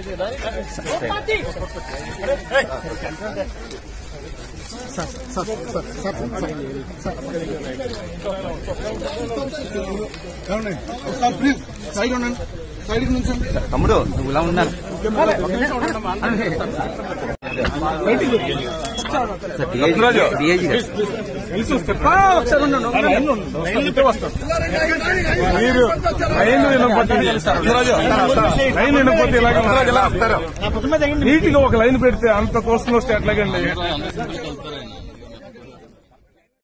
ఏమండి ఒకసారి please side ఉండండి సైడ్కి నుంచండి తమ్ముడు నువ్వు ఇలా ఉండాలి డిఐజీ గారు మీరు లైన్ వినపట్టి లైన్ వినపట్టి ఇలాగే నీట్ గా ఒక లైన్ పెడితే అంత కోసం వస్తే ఎట్లాగండి